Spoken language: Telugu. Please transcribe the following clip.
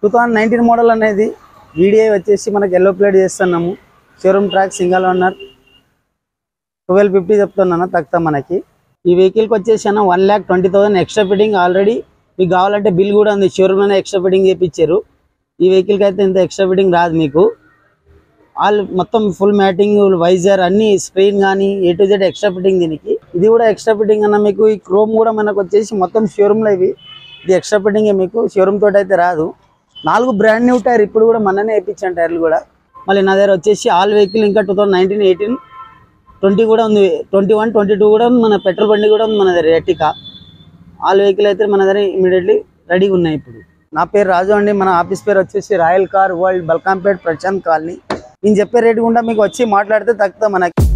టూ థౌజండ్ నైన్టీన్ మోడల్ అనేది వీడియో వచ్చేసి మనకి ఎల్లో ప్లేట్ చేస్తున్నాము showroom track single owner twelve fifty చెప్తున్నాను తక్కువ మనకి ఈ వెహికల్కి వచ్చేసి అన్న one lakh twenty thousand extra fitting already మీకు కావాలంటే బిల్ కూడా ఉంది షోరూమ్లోనే ఎక్స్ట్రా ఫిట్టింగ్ చేయించారు ఈ వెహికల్కి అయితే ఇంత ఎక్స్ట్రా ఫిట్టింగ్ రాదు మీకు ఆల్ మొత్తం ఫుల్ మ్యాటింగ్ వైజర్ అన్ని స్క్రీన్ కానీ A to Z extra fitting దీనికి ఇది కూడా ఎక్స్ట్రా ఫిట్టింగ్ అన్న మీకు ఈ క్రోమ్ కూడా మనకు వచ్చేసి మొత్తం షోరూమ్లో ఇవి ఇది ఎక్స్ట్రా ఫిట్టింగ్ మీకు షోరూమ్ తోటి అయితే రాదు నాలుగు బ్రాండ్ న్యూ టైర్ ఇప్పుడు కూడా మననే వేయించాను టైర్లు కూడా మళ్ళీ నా దగ్గర వచ్చేసి ఆల్ వెహికల్ ఇంకా two thousand nineteen eighteen twenty కూడా ఉంది ట్వంటీ వన్ ట్వంటీ టూ కూడా ఉంది మన పెట్రోల్ బండి కూడా ఉంది మన దగ్గర ఎర్టికా ఆల్ వెహికల్ అయితే మన దగ్గర ఇమీడియట్లీ రెడీగా ఉన్నాయి ఇప్పుడు నా పేరు రాజు అండి మన ఆఫీస్ పేరు వచ్చేసి royal car world Balkampet Prashanth colony నేను చెప్పే రేటు కూడా మీకు వచ్చి మాట్లాడితే తక్కువ మనకి